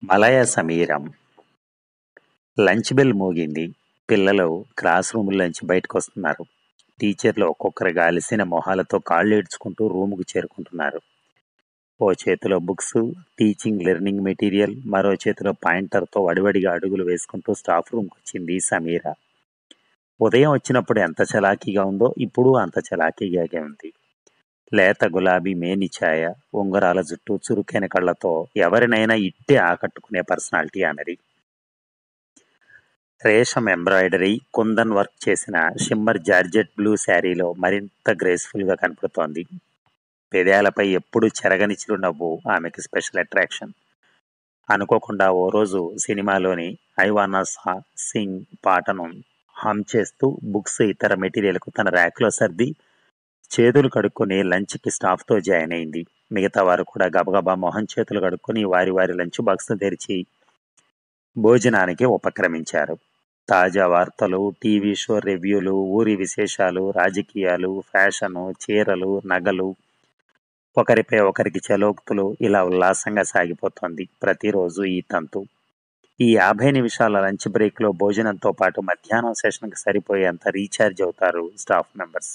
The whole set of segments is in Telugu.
మలయ సమీరం లంచ్ బెల్ మోగింది పిల్లలు క్లాస్ రూముల్లోంచి బయటకు వస్తున్నారు టీచర్లు ఒక్కొక్కరుగా అలసిన మొహాలతో కాళ్ళు ఏడ్చుకుంటూ రూముకు చేరుకుంటున్నారు ఓ చేతిలో బుక్స్ టీచింగ్ లెర్నింగ్ మెటీరియల్ మరో చేతిలో పాయింటర్తో వడివడిగా అడుగులు వేసుకుంటూ స్టాఫ్ రూమ్కి వచ్చింది సమీర ఉదయం వచ్చినప్పుడు ఎంత చలాకీగా ఉందో ఇప్పుడు అంత చలాకీగానే ఉంది లేత గులాబీ మేని ఛాయ ఉంగరాల జుట్టు చురుకైన కళ్ళతో ఎవరినైనా ఇట్టే ఆకట్టుకునే పర్సనాలిటీ ఆమెది రేషం ఎంబ్రాయిడరీ కుందన్ వర్క్ చేసిన షిమ్మర్ జార్జెట్ బ్లూ శారీలో మరింత గ్రేస్ఫుల్ గా కనపడుతోంది పెదాలపై ఎప్పుడు చెరగని చిరునవ్వు ఆమెకి స్పెషల్ అట్రాక్షన్ అనుకోకుండా ఓ రోజు సినిమాలోని ఐ వానా సింగ్ పాటను హమ్ చేస్తూ బుక్స్ ఇతర మెటీరియల్కు తన ర్యాక్లో సర్ది చేతులు కడుక్కొని లంచ్కి స్టాఫ్తో జాయిన్ అయింది మిగతా వారు కూడా గబగబా మొహం చేతులు కడుక్కొని వారి వారి లంచ్ బాక్స్ తెరిచి భోజనానికి ఉపక్రమించారు తాజా వార్తలు టీవీ షో రివ్యూలు ఊరి విశేషాలు రాజకీయాలు ఫ్యాషను చీరలు నగలు ఒకరిపై ఒకరికి చలోక్తులు ఇలా ఉల్లాసంగా సాగిపోతోంది ప్రతిరోజు ఈ తంతు ఈ యాభై నిమిషాల లంచ్ బ్రేక్లో భోజనంతో పాటు మధ్యాహ్నం సెషన్కి సరిపోయేంత రీఛార్జ్ అవుతారు స్టాఫ్ మెంబర్స్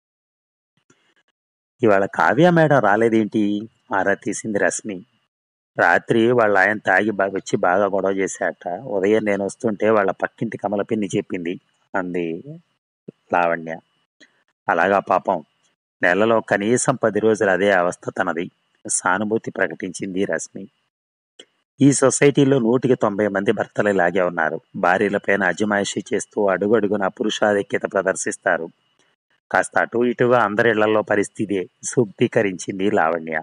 ఇవాళ కావ్య మేడం రాలేదేంటి ఆరా తీసింది రశ్మి రాత్రి వాళ్ళ ఆయన తాగి బాగా వచ్చి బాగా గొడవ చేశాట ఉదయం నేను వస్తుంటే వాళ్ళ పక్కింటి కమల పిన్ని చెప్పింది అంది లావణ్య అలాగా పాపం నెలలో కనీసం పది రోజులు అదే అవస్థ తనది సానుభూతి ప్రకటించింది రశ్మి ఈ సొసైటీలో నూటికి తొంభై మంది భర్తలు ఇలాగే ఉన్నారు భార్యలపైన అజమాయిషీ చేస్తూ అడుగడుగున పురుషాధిక్యత ప్రదర్శిస్తారు కాస్త అటు ఇటుగా అందరిళ్లలో పరిస్థితి సూక్తీకరించింది లావణ్య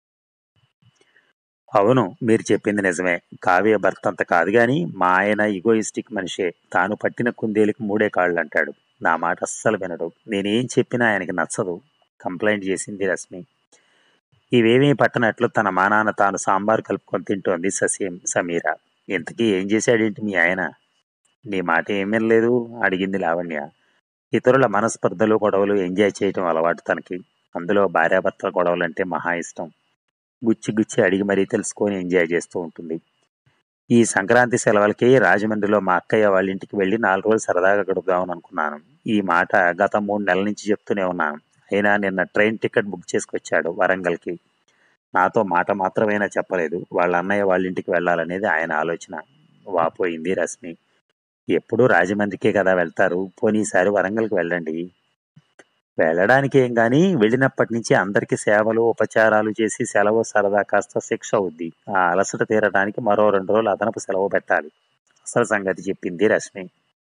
అవును మీరు చెప్పింది నిజమే కావ్య భర్త అంత కాదు గాని మా ఆయన ఇగోయిస్టిక్ మనిషే తాను పట్టిన కుందేలికి మూడే కాళ్ళు అంటాడు నా మాట అస్సలు వినడు నేనేం చెప్పినా ఆయనకి నచ్చదు కంప్లైంట్ చేసింది రశ్మి ఇవేమీ పట్టనట్లు తన మానాన తాను సాంబార్ కలుపుకొని తింటోంది ససీం సమీర ఇంతకీ ఏం చేశాడేంటి మీ ఆయన నీ మాట ఏమీ లేదు అడిగింది లావణ్య ఇతరుల మనస్పర్ధలు గొడవలు ఎంజాయ్ చేయటం అలవాటు తనకి అందులో భార్యాభర్తల గొడవలంటే మహా ఇష్టం గుచ్చి గుచ్చి అడిగి మరీ తెలుసుకొని ఎంజాయ్ చేస్తూ ఉంటుంది ఈ సంక్రాంతి సెలవులకి రాజమండ్రిలో మా అక్కయ్య వాళ్ళ ఇంటికి వెళ్ళి నాలుగు రోజులు సరదాగా గడుపుదామని అనుకున్నాను ఈ మాట గత మూడు నెలల నుంచి చెప్తూనే ఉన్నాను అయినా నిన్న ట్రైన్ టికెట్ బుక్ చేసుకొచ్చాడు వరంగల్కి నాతో మాట మాత్రమైనా చెప్పలేదు వాళ్ళ అన్నయ్య వాళ్ళ ఇంటికి వెళ్ళాలనేది ఆయన ఆలోచన వాపోయింది రశ్మి ఎప్పుడూ రాజమండ్రికే కదా వెళ్తారు పోనీ ఈసారి వరంగల్కి వెళ్ళండి వెళ్ళడానికి ఏం కానీ వెళ్ళినప్పటి నుంచి అందరికీ సేవలు ఉపచారాలు చేసి సెలవు సరదా కాస్త శిక్ష అవుద్ది ఆ అలసట తీరడానికి మరో రెండు రోజులు అదనపు సెలవు పెట్టాలి అసలు సంగతి చెప్పింది రశ్మి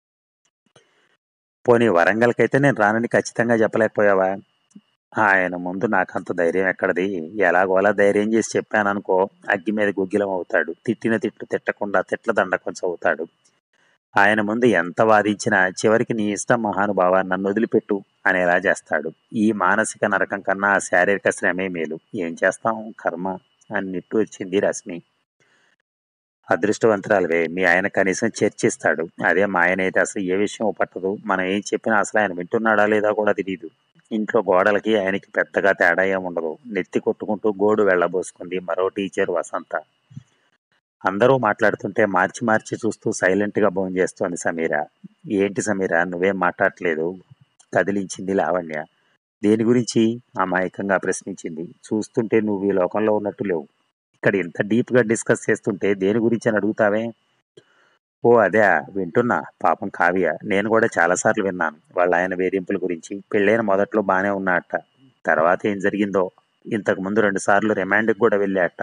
పోనీ వరంగల్కి అయితే నేను రానని ఖచ్చితంగా చెప్పలేకపోయావా ఆయన ముందు నాకంత ధైర్యం ఎక్కడది ఎలాగోలా ధైర్యం చేసి చెప్పాననుకో అగ్గి మీద గుగ్గిలం అవుతాడు తిట్టిన తిట్లు తిట్టకుండా తిట్ల దండ కొంచెం అవుతాడు ఆయన ముందు ఎంత వాదించినా చివరికి నీ ఇష్టం మహానుభావ నన్ను వదిలిపెట్టు అనేలా చేస్తాడు ఈ మానసిక నరకం కన్నా ఆ శారీరక శ్రమే మేలు ఏం చేస్తాం కర్మ అని నిట్టు వచ్చింది రశ్మి అదృష్టవంతురాలువే మీ ఆయన కనీసం చర్చిస్తాడు అదే మా ఆయన అయితే అసలు ఏ విషయం పట్టదు మనం ఏం చెప్పినా అసలు ఆయన వింటున్నాడా లేదా కూడా తెలియదు ఇంట్లో గోడలకి ఆయనకి పెద్దగా తేడా ఏం ఉండదు నెత్తి కొట్టుకుంటూ గోడు వెళ్ళబోసుకుంది మరో టీచర్ వసంత అందరూ మాట్లాడుతుంటే మార్చి మార్చి చూస్తూ సైలెంట్ గా భోజనం చేస్తోంది సమీర ఏంటి సమీర నువ్వేం మాట్లాడట్లేదు కదిలించింది లావణ్య దేని గురించి అమాయకంగా ప్రశ్నించింది చూస్తుంటే నువ్వు ఈ లోకంలో ఉన్నట్టు లేవు ఇక్కడ ఇంత డీప్ గా డిస్కస్ చేస్తుంటే దేని గురించి అని అడుగుతావే ఓ అదే వింటున్నా పాపం కావ్య నేను కూడా చాలాసార్లు విన్నాను వాళ్ళ ఆయన వేధింపుల గురించి పెళ్ళైన మొదట్లో బాగానే ఉన్నట్ట తర్వాత ఏం జరిగిందో ఇంతకు ముందు రెండు సార్లు రిమాండ్కి కూడా వెళ్ళాట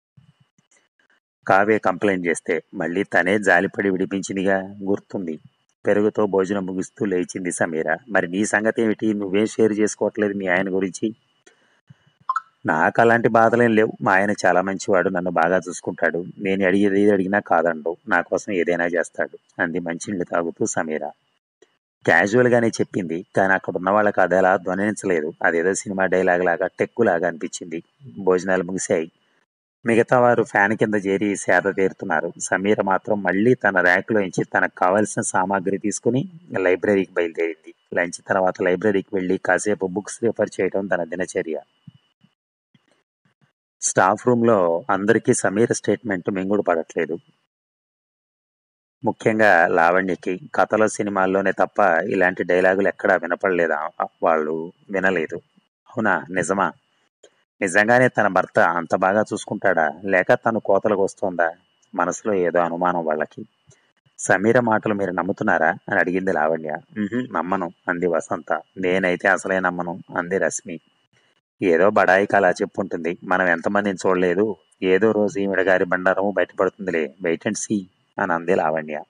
కావ్య కంప్లైంట్ చేస్తే మళ్ళీ తనే జాలిపడి విడిపించిందిగా గుర్తుంది పెరుగుతో భోజనం ముగిస్తూ లేచింది సమీర మరి నీ సంగతి ఏమిటి నువ్వేం షేర్ చేసుకోవట్లేదు మీ ఆయన గురించి నాకు అలాంటి బాధలేం లేవు మా ఆయన చాలా మంచివాడు నన్ను బాగా చూసుకుంటాడు నేను అడిగేది ఏది అడిగినా కాదండు నా కోసం ఏదైనా చేస్తాడు అంది మంచినీళ్ళు తాగుతూ సమీర క్యాజువల్ గానే చెప్పింది కానీ అక్కడ ఉన్న వాళ్ళకి అది అలా ధ్వనించలేదు అదేదో సినిమా డైలాగ్ లాగా టెక్కు లాగా అనిపించింది భోజనాలు ముగిశాయి మిగతా వారు ఫ్యాన్ కింద చేరి సేద తీరుతున్నారు సమీర మాత్రం మళ్ళీ తన ర్యాక్లో నుంచి తనకు కావాల్సిన సామాగ్రి తీసుకుని లైబ్రరీకి బయలుదేరింది లంచ్ తర్వాత లైబ్రరీకి వెళ్ళి కాసేపు బుక్స్ రిఫర్ చేయడం తన దినచర్య స్టాఫ్ రూమ్లో అందరికీ సమీర స్టేట్మెంట్ మింగుడు పడట్లేదు ముఖ్యంగా లావణ్యకి కథలో సినిమాల్లోనే తప్ప ఇలాంటి డైలాగులు ఎక్కడా వినపడలేదా వాళ్ళు వినలేదు అవునా నిజమా నిజంగానే తన భర్త అంత బాగా చూసుకుంటాడా లేక తను కోతలకు వస్తోందా మనసులో ఏదో అనుమానం వాళ్ళకి సమీర మాటలు మీరు నమ్ముతున్నారా అని అడిగింది లావణ్య "ఉహుం, నమ్మను అంది వసంత నేనైతే అసలే నమ్మను అంది రశ్మి ఏదో బడాయికి అలా చెప్పుంటుంది మనం ఎంతమందిని చూడలేదు ఏదో రోజు ఈవిడ గారి బండారము బయటపడుతుందిలే వెయిట్ అండ్ సీ అని అంది లావణ్య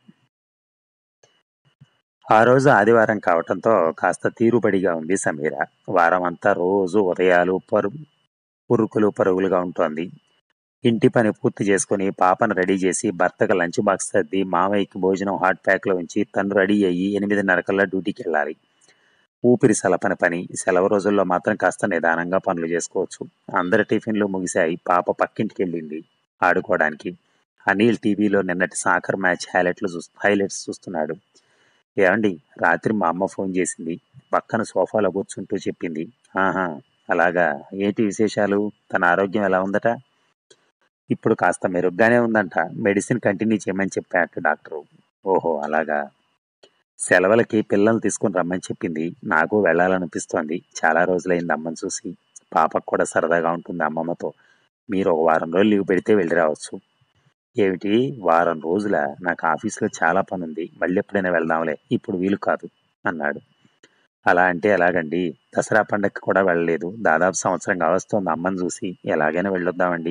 ఆ రోజు ఆదివారం కావటంతో కాస్త తీరుబడిగా ఉంది సమీర వారం అంతా రోజు ఉదయాలు పరు ఉరుకులు పరుగులుగా ఉంటోంది ఇంటి పని పూర్తి చేసుకుని పాపను రెడీ చేసి భర్తకు లంచ్ బాక్స్ సర్ది మామయ్యకి భోజనం హాట్ ప్యాక్లో ఉంచి తను రెడీ అయ్యి ఎనిమిదిన్నర కల్లా డ్యూటీకి వెళ్ళాలి ఊపిరి సలపని పని సెలవు రోజుల్లో మాత్రం కాస్త నిదానంగా పనులు చేసుకోవచ్చు అందరి టిఫిన్లు ముగిశాయి పాప పక్కింటికి వెళ్ళింది ఆడుకోవడానికి అనిల్ టీవీలో నిన్నటి సాకర్ మ్యాచ్ హైలైట్లు చూ హైలైట్స్ చూస్తున్నాడు ఏమండి రాత్రి మా అమ్మ ఫోన్ చేసింది పక్కన సోఫాలో కూర్చుంటూ చెప్పింది ఆహా అలాగా ఏంటి విశేషాలు తన ఆరోగ్యం ఎలా ఉందట ఇప్పుడు కాస్త మెరుగ్గానే ఉందంట మెడిసిన్ కంటిన్యూ చేయమని చెప్పాట డాక్టరు ఓహో అలాగా సెలవులకి పిల్లల్ని తీసుకుని రమ్మని చెప్పింది నాకు వెళ్ళాలనిపిస్తోంది చాలా రోజులైంది అమ్మని చూసి పాపకు కూడా సరదాగా ఉంటుంది అమ్మమ్మతో మీరు ఒక వారం రోజులు లీవ్ పెడితే వెళ్ళి రావచ్చు ఏమిటి వారం రోజుల నాకు ఆఫీస్లో చాలా పని ఉంది మళ్ళీ ఎప్పుడైనా వెళ్దాంలే ఇప్పుడు వీలు కాదు అన్నాడు అలా అంటే ఎలాగండి దసరా పండగకి కూడా వెళ్ళలేదు దాదాపు సంవత్సరం కావస్తోంది అమ్మని చూసి ఎలాగైనా వెళ్ళొద్దామండి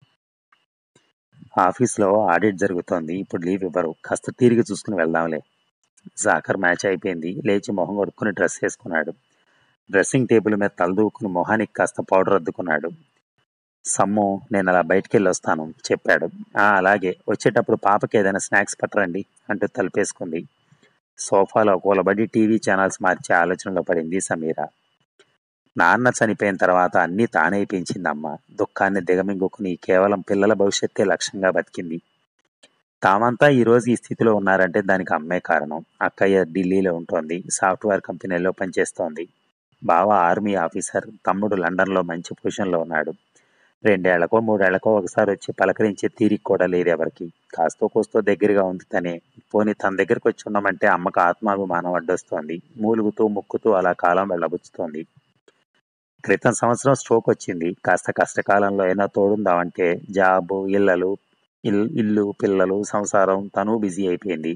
ఆఫీస్లో ఆడిట్ జరుగుతోంది ఇప్పుడు లీవ్ ఇవ్వరు కాస్త తీరిగి చూసుకుని వెళ్దాంలే జాకర్ మ్యాచ్ అయిపోయింది లేచి మొహం కొడుకుని డ్రెస్ వేసుకున్నాడు డ్రెస్సింగ్ టేబుల్ మీద తలదూకుని మొహానికి కాస్త పౌడర్ అద్దుకున్నాడు సమ్ము నేను అలా బయటికి వెళ్ళి వస్తాను చెప్పాడు ఆ అలాగే వచ్చేటప్పుడు పాపకి ఏదైనా స్నాక్స్ పట్టరండి అంటూ తలుపేసుకుంది సోఫాలో కూలబడి టీవీ ఛానల్స్ మార్చే ఆలోచనలో పడింది సమీర నాన్న చనిపోయిన తర్వాత అన్నీ తానే పెంచింది అమ్మ దుఃఖాన్ని దిగమింగుకుని కేవలం పిల్లల భవిష్యత్తే లక్ష్యంగా బతికింది తామంతా ఈ రోజు ఈ స్థితిలో ఉన్నారంటే దానికి అమ్మే కారణం అక్కయ్య ఢిల్లీలో ఉంటోంది సాఫ్ట్వేర్ కంపెనీలో పనిచేస్తోంది బావ ఆర్మీ ఆఫీసర్ తమ్ముడు లండన్లో మంచి పొజిషన్లో ఉన్నాడు రెండేళ్లకో మూడేళ్లకో ఒకసారి వచ్చి పలకరించే తీరిక కూడా లేదు ఎవరికి కాస్తో కోస్తో దగ్గరగా ఉంది తనే పోని తన దగ్గరికి వచ్చి ఉండమంటే అమ్మకు ఆత్మాభిమానం అడ్డొస్తోంది మూలుగుతూ ముక్కుతూ అలా కాలం వెళ్ళబుచ్చుతోంది క్రితం సంవత్సరం స్ట్రోక్ వచ్చింది కాస్త కష్టకాలంలో అయినా తోడుందామంటే జాబు ఇళ్ళలు ఇల్- ఇల్లు పిల్లలు సంసారం తను బిజీ అయిపోయింది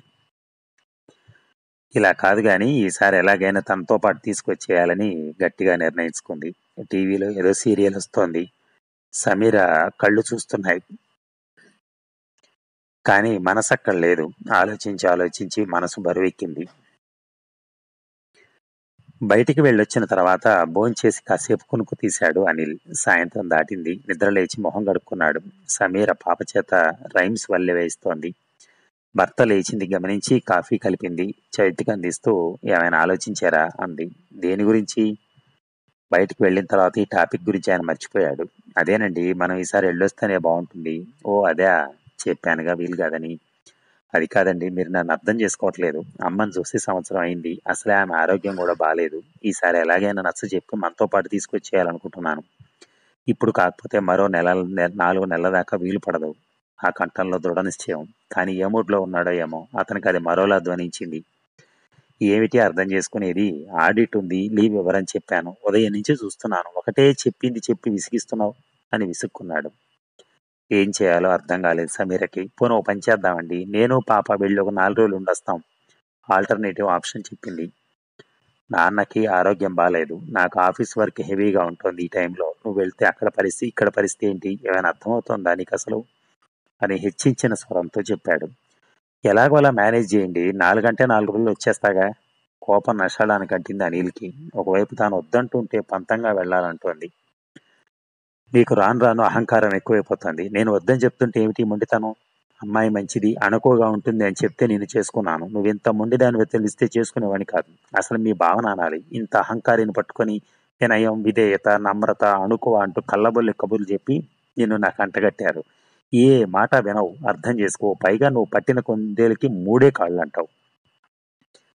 ఇలా కాదు కానీ ఈసారి ఎలాగైనా తనతో పాటు తీసుకొచ్చేయాలని గట్టిగా నిర్ణయించుకుంది టీవీలో ఏదో సీరియల్ వస్తోంది సమీర కళ్ళు చూస్తున్నాయి కానీ మనసు అక్కడ లేదు ఆలోచించి ఆలోచించి మనసు బరువెక్కింది బయటికి వెళ్ళొచ్చిన తర్వాత భోంచేసి కాసేపు కునుకు తీశాడు అనిల్ సాయంత్రం దాటింది నిద్ర లేచి మొహం కడుక్కున్నాడు సమీర పాప చేత రైమ్స్ వల్లె వేస్తోంది భర్త లేచింది గమనించి కాఫీ కలిపింది చేతికి అందిస్తూ ఏమైనా ఆలోచించారా అంది దేని గురించి బయటికి వెళ్ళిన తర్వాత ఈ టాపిక్ గురించి ఆయన మర్చిపోయాడు అదేనండి మనం ఈసారి వెళ్ళొస్తేనే బాగుంటుంది ఓ అదే చెప్పానుగా వీలు కాదని అది కాదండి మీరు నన్ను అర్థం చేసుకోవట్లేదు అమ్మని చూసి సంవత్సరం అయింది అసలే ఆమె ఆరోగ్యం కూడా బాగాలేదు ఈసారి ఎలాగైనా నచ్చ చెప్పి మనతో పాటు తీసుకొచ్చేయాలనుకుంటున్నాను ఇప్పుడు కాకపోతే మరో నెల నె- నాలుగు నెలల దాకా వీలు పడదు ఆ కంఠంలో దృఢ నిశ్చయం కానీ ఏ మూడ్లో ఉన్నాడో ఏమో అతనికి అది మరోలా ధ్వనించింది ఏమిటి అర్థం చేసుకునేది ఆడిట్ ఉంది లీవ్ ఇవ్వరని చెప్పాను ఉదయం నుంచి చూస్తున్నాను ఒకటే చెప్పింది చెప్పి విసిగిస్తున్నావు అని విసుక్కున్నాడు ఏం చేయాలో అర్థం కాలేదు సమీరకి పోను ఓ పని చేద్దామండి నేను పాప వెళ్ళి ఒక నాలుగు రోజులు ఉండొస్తాం ఆల్టర్నేటివ్ ఆప్షన్ చెప్పింది నాన్నకి ఆరోగ్యం బాగాలేదు నాకు ఆఫీస్ వర్క్ హెవీగా ఉంటుంది ఈ టైంలో నువ్వు వెళ్తే అక్కడ పరిస్థితి ఇక్కడ పరిస్థితి ఏంటి ఏమైనా అర్థమవుతుందా నీకు అసలు అని హెచ్చించిన స్వరంతో చెప్పాడు ఎలాగో అలా మేనేజ్ చేయండి నాలుగంటే నాలుగు రోజులు వచ్చేస్తాగా కోపం నష్టాడానికి అంటింది అనిల్కి ఒకవైపు తాను వద్దంటుంటే పంతంగా వెళ్ళాలంటోంది నీకు రాను రాను అహంకారం ఎక్కువైపోతుంది నేను వద్దని చెప్తుంటే ఏమిటి మొండితనం అమ్మాయి మంచిది అనుకోగా ఉంటుంది అని చెప్తే నేను చేసుకున్నాను నువ్వు ఇంత మొండిదాన్ని తెలిస్తే చేసుకునేవాడిని కాదు అసలు మీ భావన అనాలి ఇంత అహంకారిని పట్టుకొని వినయం విధేయత నమ్రత అణుకువ అంటూ కళ్ళబొల్లి కబుర్లు చెప్పి నిన్ను నాకు అంటగట్టారు ఏ మాట వినవు అర్థం చేసుకో పైగా నువ్వు పట్టిన కొందేలకి మూడే కాళ్ళు అంటావు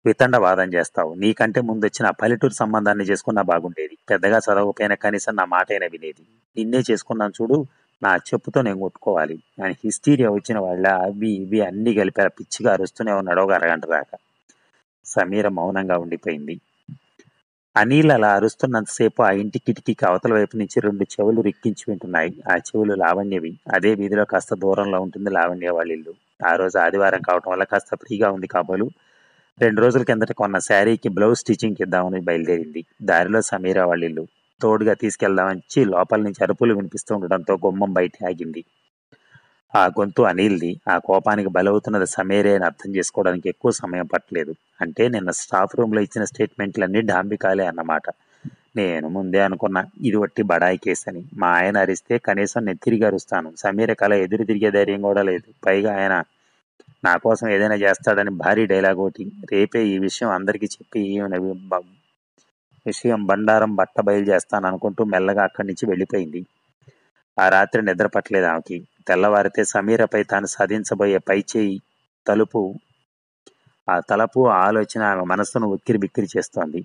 వితండవాదం చేస్తావు నీకంటే ముందు వచ్చిన ఆ పల్లెటూరు సంబంధాన్ని చేసుకున్నా బాగుండేది పెద్దగా చదవకపోయినా కనీసం నా మాట అయినా వినేది నిన్నే చేసుకున్నాను చూడు నా చెప్పుతో నేను కొట్టుకోవాలి అని హిస్టీరియా వచ్చిన వాళ్ళ అవి ఇవి అన్ని కలిపి ఆ పిచ్చిగా అరుస్తూనే ఉన్నాడు ఒక అరగంట దాకా సమీర మౌనంగా ఉండిపోయింది అనిల్ అలా అరుస్తున్నంతసేపు ఆ ఇంటి కిటికీకి అవతల వైపు నుంచి రెండు చెవులు రిక్కించి వింటున్నాయి ఆ చెవులు లావణ్యవి అదే వీధిలో కాస్త దూరంలో ఉంటుంది లావణ్య వాళ్ళ ఇల్లు ఆ రోజు ఆదివారం కావటం వల్ల కాస్త ఫ్రీగా ఉంది కాబోలు రెండు రోజుల కిందట కొన్న శారీకి బ్లౌజ్ స్టిచ్చింగ్ ఇద్దామని బయలుదేరింది దారిలో సమీరా వాళ్ళ ఇల్లు తోడుగా తీసుకెళ్దామని లోపల నుంచి అరుపులు వినిపిస్తూ ఉండడంతో గుమ్మం బయట ఆగింది ఆ గొంతు అనిల్ది ఆ కోపానికి బలవుతున్నది సమీరే అని అర్థం చేసుకోవడానికి ఎక్కువ సమయం పట్టలేదు అంటే నిన్న స్టాఫ్ రూమ్ లో ఇచ్చిన స్టేట్మెంట్లన్నీ డాంబికాలే అన్నమాట నేను ముందే అనుకున్నా ఇది వట్టి బడాయి కేసు అని మా ఆయన అరిస్తే కనీసం నేను తిరిగి అరుస్తాను సమీర కళ ఎదురు తిరిగే ధైర్యం కూడా లేదు పైగా ఆయన నా కోసం ఏదైనా చేస్తాడని భారీ డైలాగ్ ఒకటి రేపే ఈ విషయం అందరికీ చెప్పి ఈమెను బ- విషయం బండారం బట్ట బయలు చేస్తాను అనుకుంటూ మెల్లగా అక్కడి నుంచి వెళ్ళిపోయింది ఆ రాత్రి నిద్ర పట్టలేదు ఆమెకి తెల్లవారితే సమీరపై తాను సాధించబోయే పై చేయి తలుపు ఆ తలపు ఆ ఆలోచన ఆమె మనస్సును ఉక్కిరి బిక్కిరి చేస్తోంది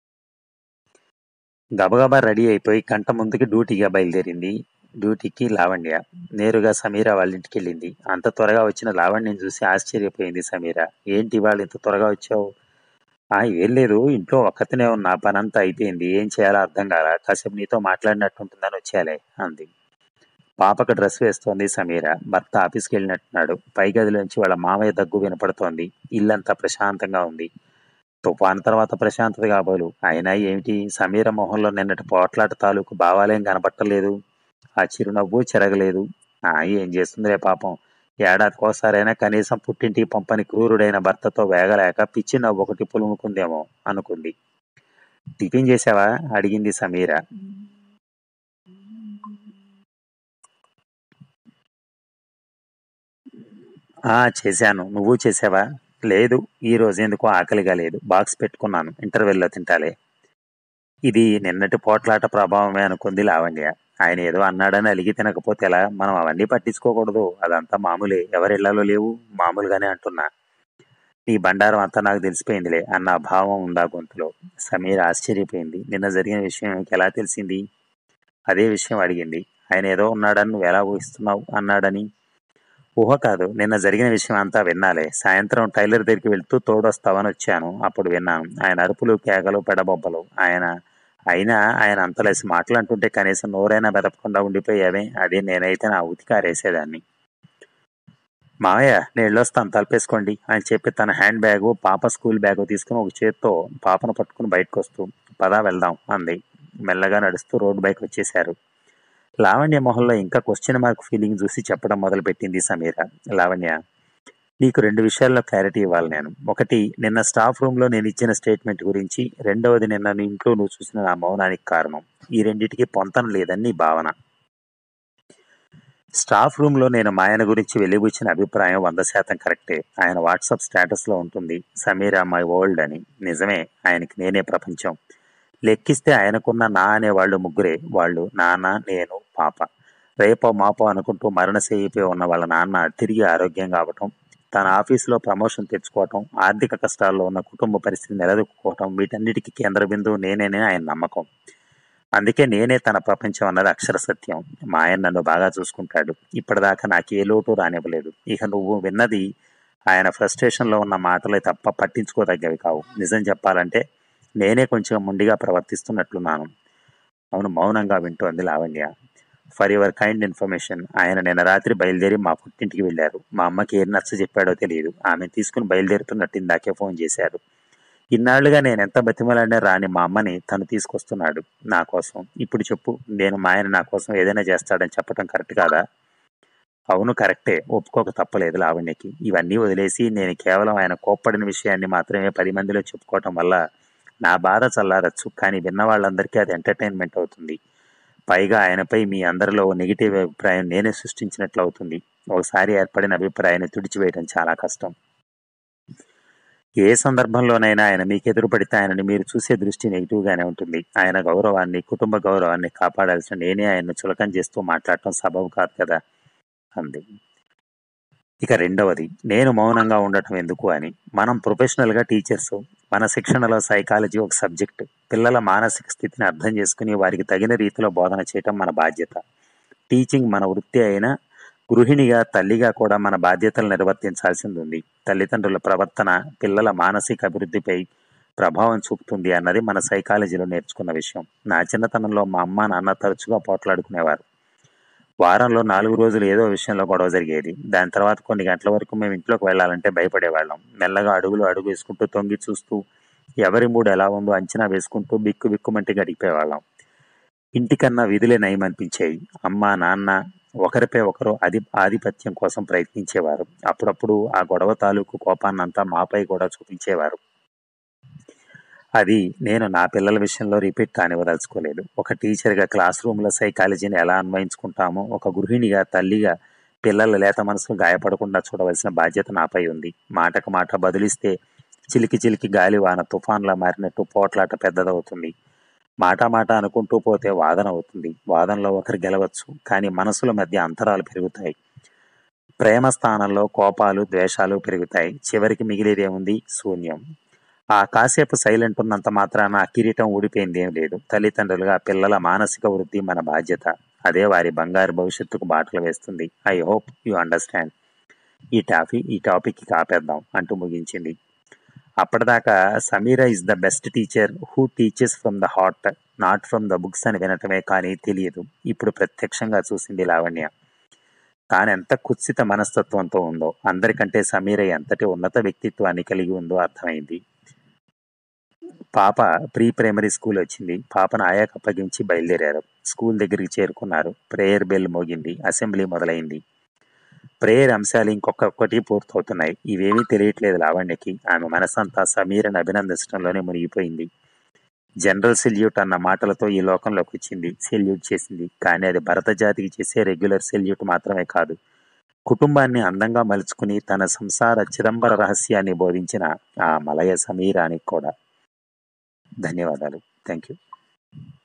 గబగబా రెడీ అయిపోయి గంట ముందుకి డ్యూటీగా బయలుదేరింది డ్యూటీకి లావణ్య నేరుగా సమీర వాళ్ళ ఇంటికి వెళ్ళింది అంత త్వరగా వచ్చిన లావణ్యం చూసి ఆశ్చర్యపోయింది సమీర ఏంటి వాళ్ళు ఇంత త్వరగా వచ్చావు ఆ ఏం లేదు ఇంట్లో ఒక్కతనే ఉన్న పనంతా అయిపోయింది ఏం చేయాలో అర్థం కాల కాసేపు నీతో మాట్లాడినట్టుంటుందని వచ్చేయాలే అంది పాపకు డ్రెస్ వేస్తోంది సమీర భర్త ఆఫీస్కి వెళ్ళినట్టున్నాడు పై గదిలోంచి వాళ్ళ మామయ్య దగ్గు వినపడుతోంది ఇల్లంతా ప్రశాంతంగా ఉంది తుఫాను తర్వాత ప్రశాంతత కాబోలు అయినా ఏమిటి సమీర మొహంలో నిన్నటి పోట్లాట తాలూకు భావాలేం కనపట్టలేదు ఆ చిరునవ్వు చెరగలేదు ఆ ఏం చేస్తుందిలే పాపం ఏడాదికోసారైనా కనీసం పుట్టింటికి పంపని క్రూరుడైన భర్తతో వేగలేక పిచ్చి నవ్వు ఒకటి పులుముకుందేమో అనుకుంది టిఫిన్ చేసావా అడిగింది సమీర ఆ చేశాను నువ్వు చేసావా లేదు ఈ రోజు ఎందుకో ఆకలిగా లేదు బాక్స్ పెట్టుకున్నాను ఇంటర్వెల్లో తింటాలే ఇది నిన్నటి పోట్లాట ప్రభావమే అనుకుంది లావణ్య ఆయన ఏదో అన్నాడని అలిగి తినకపోతే ఎలా మనం అవన్నీ పట్టించుకోకూడదు అదంతా మామూలే ఎవరిళ్లలో లేవు మామూలుగానే అంటున్నా నీ బండారం అంతా నాకు తెలిసిపోయిందిలే అన్న భావం ఉందా గొంతులో సమీర ఆశ్చర్యపోయింది నిన్న జరిగిన విషయం నీకు ఎలా తెలిసింది అదే విషయం అడిగింది ఆయన ఏదో ఉన్నాడని నువ్వు ఎలా ఊహిస్తున్నావు అన్నాడని ఊహ కాదు నిన్న జరిగిన విషయం అంతా విన్నాలే సాయంత్రం టైలర్ దగ్గరికి వెళ్తూ తోడొస్తావని వచ్చాను అప్పుడు విన్నాను ఆయన అరుపులు కేకలు పెడబొబ్బలు ఆయన అయినా ఆయన అంతలేసి మాట్లాడుతుంటే కనీసం నోరైనా బెదపకుండా ఉండిపోయావే అదే నేనైతే నా ఉతికారేసేదాన్ని మావయ్య నేను వెళ్ళొస్తాను తలపేసుకోండి అని చెప్పి తన హ్యాండ్ బ్యాగు పాప స్కూల్ బ్యాగు తీసుకుని ఒక చేత్తో పాపను పట్టుకుని బయటకు వస్తూ పదా వెళ్దాం అంది మెల్లగా నడుస్తూ రోడ్డు బైక్ వచ్చేశారు లావణ్య మొహంలో ఇంకా క్వశ్చన్ మార్క్ ఫీలింగ్ చూసి చెప్పడం మొదలుపెట్టింది సమీర లావణ్య నీకు రెండు విషయాల్లో క్లారిటీ ఇవ్వాలి నేను ఒకటి నిన్న స్టాఫ్ రూమ్ లో నేను ఇచ్చిన స్టేట్మెంట్ గురించి రెండవది నిన్న నీ ఇంట్లో నువ్వు చూసిన నా మౌనానికి కారణం ఈ రెండిటికి పొంతన లేదని నీ భావన స్టాఫ్ రూమ్ లో నేను మా ఆయన గురించి వెలిబుచ్చిన అభిప్రాయం వంద శాతం కరెక్టే ఆయన వాట్సాప్ స్టేటస్ లో ఉంటుంది సమీరా మై వరల్డ్ అని నిజమే ఆయనకి నేనే ప్రపంచం లెక్కిస్తే ఆయనకున్న నా అనే వాళ్ళు ముగ్గురే వాళ్ళు నాన్న నేను పాప రేపో మాపో అనుకుంటూ మరణశయ్యిపోయి ఉన్న వాళ్ళ నాన్న తిరిగి ఆరోగ్యం కావటం తన ఆఫీసులో ప్రమోషన్ తెచ్చుకోవటం ఆర్థిక కష్టాల్లో ఉన్న కుటుంబ పరిస్థితి నిలదొక్కుకోవటం వీటన్నిటికీ కేంద్ర బిందువు నేనేనే ఆయన నమ్మకం అందుకే నేనే తన ప్రపంచం అన్నది అక్షర సత్యం మా ఆయన నన్ను బాగా చూసుకుంటాడు ఇప్పటిదాకా నాకు ఏ లోటు రానివ్వలేదు ఇక నువ్వు విన్నది ఆయన frustration లో ఉన్న మాటలే తప్ప పట్టించుకోదగ్గవి కావు నిజం చెప్పాలంటే నేనే కొంచెం ముండిగా ప్రవర్తిస్తున్నట్లున్నాను అవును మౌనంగా వింటోంది Lavanya for your kind information ఆయన నిన్న రాత్రి బయలుదేరి మా పుట్టింటికి వెళ్ళారు మా అమ్మకి ఏం నచ్చ చెప్పాడో తెలియదు ఆమె తీసుకుని బయలుదేరుతున్నట్టు ఇందాకే ఫోన్ చేశారు ఇన్నాళ్లుగా నేను ఎంత బతిమలాడినా రాని మా అమ్మని తను తీసుకొస్తున్నాడు నా కోసం ఇప్పుడు చెప్పు నేను మా ఆయన నా కోసం ఏదైనా చేస్తాడని చెప్పడం కరెక్ట్ కాదా అవును కరెక్టే ఒప్పుకోక తప్పలేదు లావణ్యకి ఇవన్నీ వదిలేసి నేను కేవలం ఆయన కోప్పడిన విషయాన్ని మాత్రమే పది మందిలో చెప్పుకోవటం వల్ల నా బాధ చల్లారచ్చు కానీ విన్న వాళ్ళందరికీ అది ఎంటర్టైన్మెంట్ అవుతుంది పైగా ఆయనపై మీ అందరిలో నెగిటివ్ అభిప్రాయం నేనే సృష్టించినట్లు అవుతుంది ఒకసారి ఏర్పడిన అభిప్రాయాన్ని తుడిచివేయడం చాలా కష్టం ఏ సందర్భంలోనైనా ఆయన మీకు ఎదురు పడితే ఆయనని మీరు చూసే దృష్టి నెగిటివ్ గానే ఉంటుంది ఆయన గౌరవాన్ని కుటుంబ గౌరవాన్ని కాపాడాల్సిన నేనే ఆయన్ను చులకం చేస్తూ మాట్లాడటం సబబు కాదు కదా అంది ఇక రెండవది నేను మౌనంగా ఉండటం ఎందుకు అని మనం ప్రొఫెషనల్గా టీచర్స్ మన శిక్షణలో సైకాలజీ ఒక సబ్జెక్ట్ పిల్లల మానసిక స్థితిని అర్థం చేసుకుని వారికి తగిన రీతిలో బోధన చేయటం మన బాధ్యత టీచింగ్ మన వృత్తి అయినా గృహిణిగా తల్లిగా కూడా మన బాధ్యతలు నిర్వర్తించాల్సింది ఉంది తల్లిదండ్రుల ప్రవర్తన పిల్లల మానసిక అభివృద్ధిపై ప్రభావం చూపుతుంది అన్నది మన సైకాలజీలో నేర్చుకున్న విషయం నా చిన్నతనంలో మా అమ్మ నాన్న తరచుగా పోట్లాడుకునేవారు వారంలో నాలుగు రోజులు ఏదో విషయంలో గొడవ జరిగేది దాని తర్వాత కొన్ని గంటల వరకు మేము ఇంట్లోకి వెళ్ళాలంటే భయపడేవాళ్ళం మెల్లగా అడుగులు అడుగు వేసుకుంటూ తొంగి చూస్తూ ఎవరి మూడు ఎలా ఉందో అంచనా వేసుకుంటూ బిక్కు బిక్కుమంటి గడిపేవాళ్ళం ఇంటికన్నా విధులే నయమనిపించేవి అమ్మ నాన్న ఒకరిపై ఒకరు అధి ఆధిపత్యం కోసం ప్రయత్నించేవారు అప్పుడప్పుడు ఆ గొడవ తాలూకు కోపాన్నంతా మాపై కూడా చూపించేవారు అది నేను నా పిల్లల విషయంలో రిపీట్ కానివ్వదలుచుకోలేదు ఒక టీచర్గా క్లాస్ రూమ్లో సైకాలజీని ఎలా అన్వయించుకుంటామో ఒక గృహిణిగా తల్లిగా పిల్లల లేత మనసులు గాయపడకుండా చూడవలసిన బాధ్యత నాపై ఉంది మాటకు మాట బదులిస్తే చిలికి చిలికి గాలి వాన తుఫాన్లా మారినట్టు పోట్లాట పెద్దదవుతుంది మాట మాట అనుకుంటూ పోతే వాదన అవుతుంది వాదనలో ఒకరు గెలవచ్చు కానీ మనసుల మధ్య అంతరాలు పెరుగుతాయి ప్రేమ స్థానంలో కోపాలు ద్వేషాలు పెరుగుతాయి చివరికి మిగిలేదేముంది శూన్యం ఆ కాసేపు సైలెంట్ ఉన్నంత మాత్రాన ఆ కిరీటం ఊడిపోయింది ఏం లేదు తల్లిదండ్రులుగా పిల్లల మానసిక వృద్ధి మన బాధ్యత అదే వారి బంగారు భవిష్యత్తుకు బాటలు వేస్తుంది ఐ హోప్ యు అండర్స్టాండ్ ఈ టాపీ ఈ టాపిక్కి కాపేద్దాం అంటూ ముగించింది అప్పటిదాకా Sameera is the best teacher who teaches from the heart not from the books అని వినటమే కానీ తెలియదు ఇప్పుడు ప్రత్యక్షంగా చూసింది లావణ్య తానెంత కుత్సిత మనస్తత్వంతో ఉందో అందరికంటే సమీర ఎంతటి ఉన్నత వ్యక్తిత్వాన్ని కలిగి ఉందో అర్థమైంది పాప ప్రీ ప్రైమరీ స్కూల్ వచ్చింది పాపను ఆయాకు అప్పగించి బయలుదేరారు స్కూల్ దగ్గరికి చేరుకున్నారు ప్రేయర్ బెల్ మోగింది అసెంబ్లీ మొదలైంది ప్రేయర్ అంశాలు ఇంకొకటి పూర్తవుతున్నాయి ఇవేమీ తెలియట్లేదు లావణ్యకి ఆమె మనసంతా సమీరను అభినందించడంలోనే మునిగిపోయింది జనరల్ సెల్యూట్ అన్న మాటలతో ఈ లోకంలోకి వచ్చింది సెల్యూట్ చేసింది కానీ అది భరత జాతికి చేసే రెగ్యులర్ సెల్యూట్ మాత్రమే కాదు కుటుంబాన్ని అందంగా మలుచుకుని తన సంసార చిదంబర రహస్యాన్ని బోధించిన ఆ మలయ సమీరానికి కూడా ధన్యవాదాలు థ్యాంక్ యూ